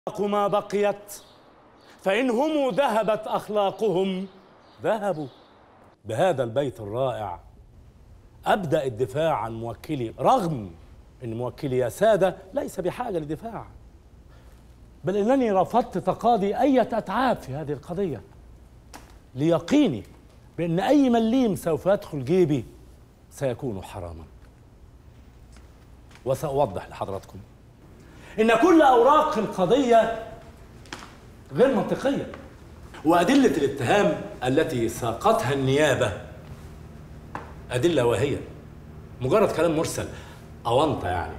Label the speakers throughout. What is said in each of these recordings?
Speaker 1: ما بقيت فإن هم ذهبت أخلاقهم ذهبوا بهذا البيت الرائع أبدأ الدفاع عن موكلي رغم أن موكلي يا سادة ليس بحاجة لدفاع بل أنني رفضت تقاضي أي أتعاب في هذه القضية ليقيني بأن أي مليم سوف يدخل جيبي سيكون حراما وسأوضح لحضراتكم إن كل أوراق القضية غير منطقية وأدلة الاتهام التي ساقتها النيابة أدلة وهي مجرد كلام مرسل أونطة يعني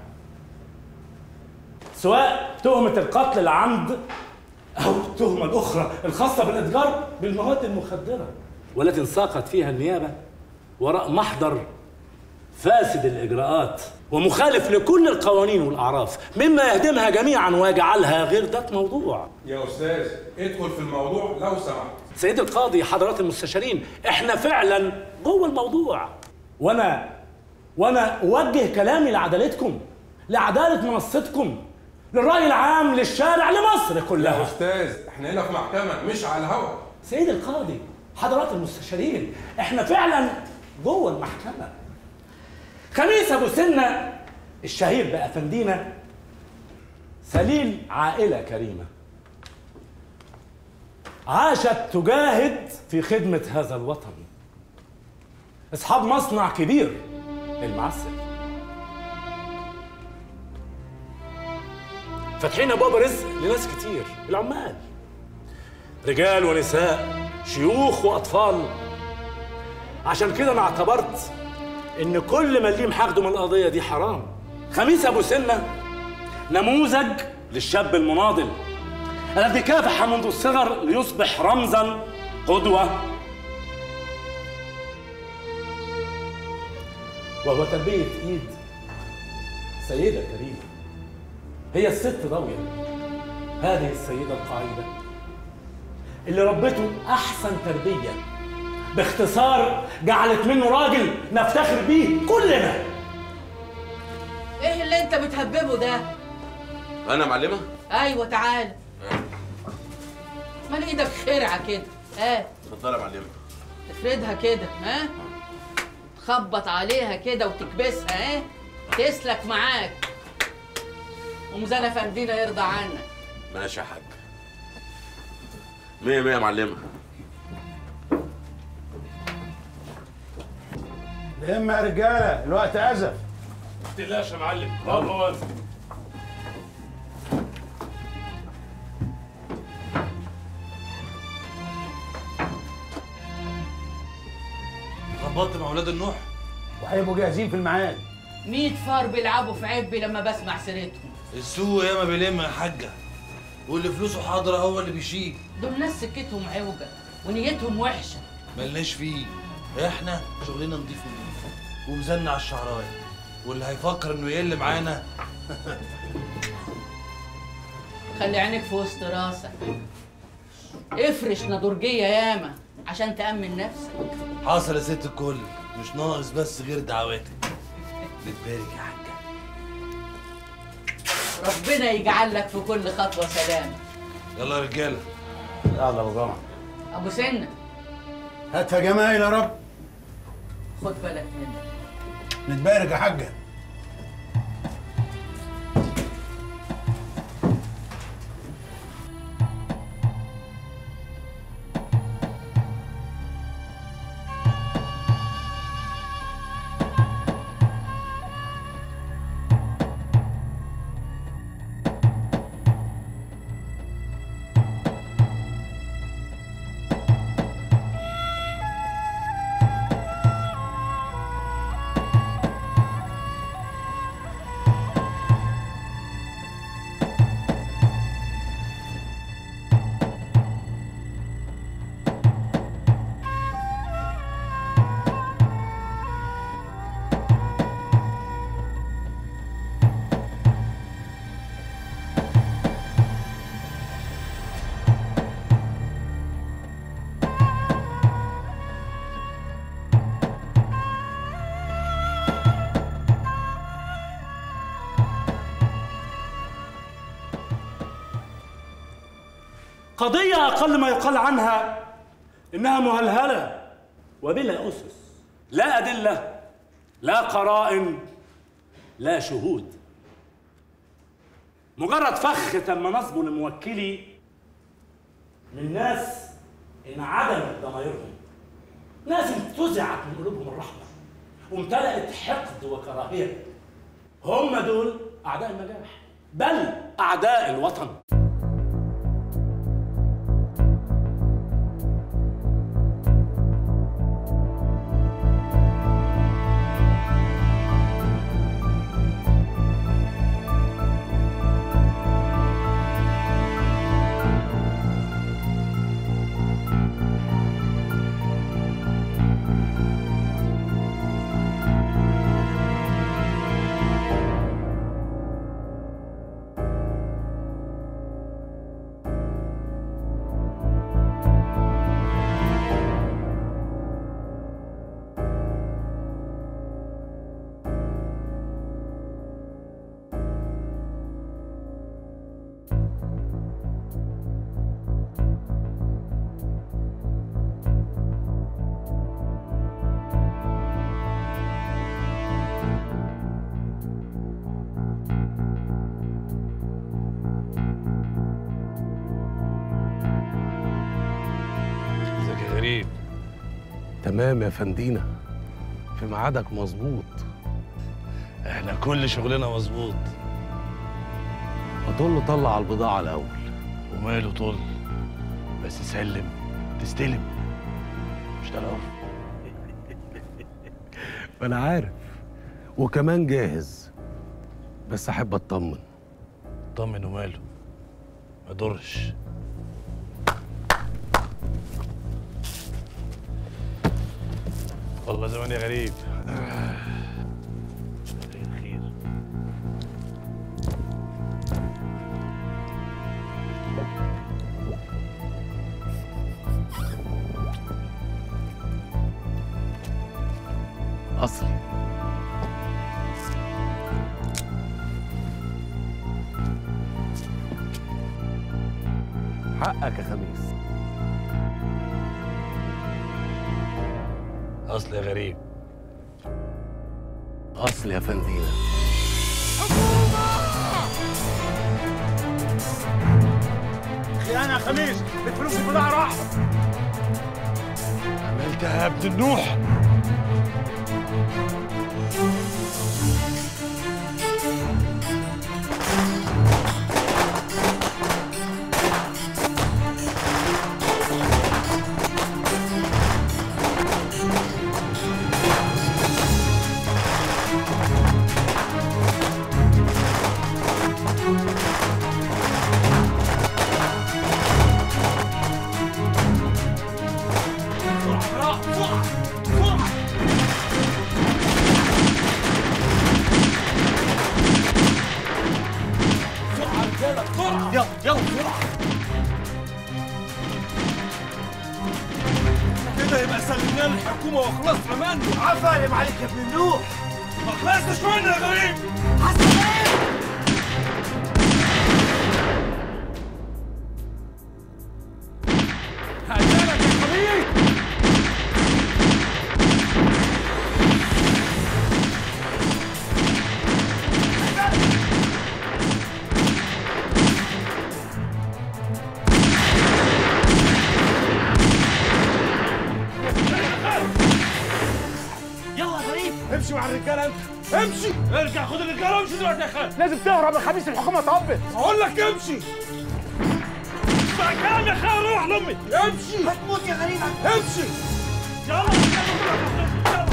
Speaker 1: سواء تهمة القتل العمد أو التهمة الأخرى الخاصة بالإتجار بالمواد المخدرة والتي انساقت فيها النيابة وراء محضر فاسد الإجراءات ومخالف لكل القوانين والأعراف مما يهدمها جميعا ويجعلها غير ذات موضوع
Speaker 2: يا استاذ ادخل في الموضوع لو سمحت
Speaker 1: سيد القاضي حضرات المستشارين احنا فعلا جوه الموضوع وانا وانا اوجه كلامي لعدالتكم لعداله منصتكم للراي العام للشارع لمصر
Speaker 2: يا
Speaker 1: كلها
Speaker 2: استاذ احنا هنا في محكمه مش على الهوا
Speaker 1: سيد القاضي حضرات المستشارين احنا فعلا جوه المحكمه خميس ابو سنه الشهير بافندينا سليل عائله كريمه عاشت تجاهد في خدمه هذا الوطن اصحاب مصنع كبير المعسل فاتحين ابواب رزق لناس كتير العمال رجال ونساء شيوخ واطفال عشان كده انا اعتبرت ان كل مليم حقده من القضيه دي حرام خميس ابو سنه نموذج للشاب المناضل الذي كافح منذ الصغر ليصبح رمزا قدوه وهو تربيه ايد سيده كريمه هي الست ضويه هذه السيده القاعده اللي ربته احسن تربيه باختصار جعلت منه راجل نفتخر بيه كلنا
Speaker 3: ايه اللي انت بتهببه ده
Speaker 4: انا معلمه
Speaker 3: ايوه تعال مال ايدك خرعه كده ها
Speaker 4: اتفضلي يا معلمه
Speaker 3: تفردها كده ها تخبط عليها كده وتكبسها ها تسلك معاك ومزنة فندينا يرضى عنك
Speaker 4: ماشي يا حاج مية مية يا معلمه
Speaker 5: الهمة يا رجالة الوقت أزف
Speaker 1: ما تقلقش يا معلم بابا واقف
Speaker 6: ظبطت مع ولاد النوح
Speaker 5: وهيبقوا جاهزين في الميعاد
Speaker 3: 100 فار بيلعبوا في عبي لما بسمع سيرتهم
Speaker 6: السوق ياما بيلم يا حاجه واللي فلوسه حاضره هو اللي بيشيل
Speaker 3: دول ناس سكتهم عوجه ونيتهم وحشه
Speaker 6: ملناش فيه احنا شغلنا نضيف نضيف ومزلنا على الشعرايه واللي هيفكر انه يقل معانا
Speaker 3: خلي عينك في وسط راسك افرش نضرجيه ياما عشان تأمن نفسك
Speaker 6: حاصل يا ست الكل مش ناقص بس غير دعواتك بتبارك يا حاجه
Speaker 3: ربنا يجعل لك في كل خطوه سلامه
Speaker 6: يلا يا رجاله
Speaker 5: يلا أبو جمعة
Speaker 3: ابو سنه
Speaker 5: هاتها جمايل يا رب
Speaker 3: خد بالك منه
Speaker 5: نتبارك يا حاجة
Speaker 1: قضية أقل ما يقال عنها إنها مهلهلة وبلا أسس لا أدلة لا قرائن لا شهود مجرد فخ تم نصبه لموكلي من ناس انعدمت ضمائرهم ناس انتزعت من قلوبهم الرحمة وامتلأت حقد وكراهية هم دول أعداء النجاح بل أعداء الوطن
Speaker 6: ازيك يا غريب تمام يا فندينا في ميعادك مظبوط احنا كل شغلنا مظبوط هتقول له طلع على البضاعة الأول وماله طل بس سلم تستلم مش ده العرف ما أنا عارف وكمان جاهز بس أحب أطمن طمن وماله ما يضرش والله زمان يا غريب خير أصلي حقك يا خميس أصل يا غريب أصل يا فندينا
Speaker 5: خيانة يا خميس الفلوس البضاعة راحت
Speaker 6: عملتها يا ابن النوح
Speaker 2: كده يبقى سلمنا الحكومه وخلصنا منه
Speaker 5: عفايم عليك يا ابن النوح
Speaker 2: ما خلصتش منه يا غريب هقتلك يا خبيث امشي مع الرجاله انت امشي ارجع خد الرجاله وامشي دلوقتي يا خالد
Speaker 5: لازم تهرب الخميس الحكومة طبت
Speaker 2: اقول لك امشي اسمع كلام يا خالد روح لامي امشي
Speaker 5: هتموت يا غريب
Speaker 2: امشي يلا يلا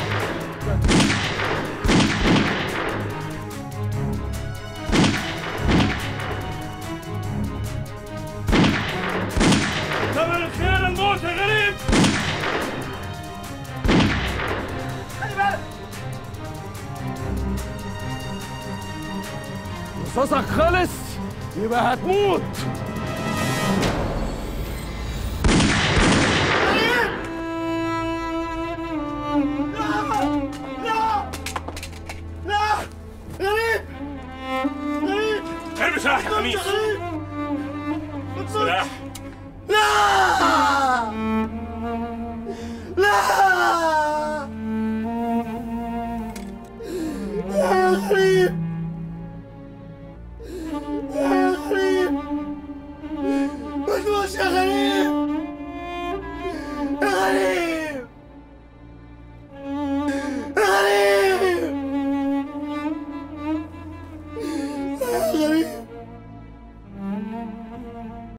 Speaker 2: ثمن الخيانة الموت يا غريب
Speaker 5: رصاصك خلص يبقى هتموت
Speaker 2: ارمي سلاحك يا خميس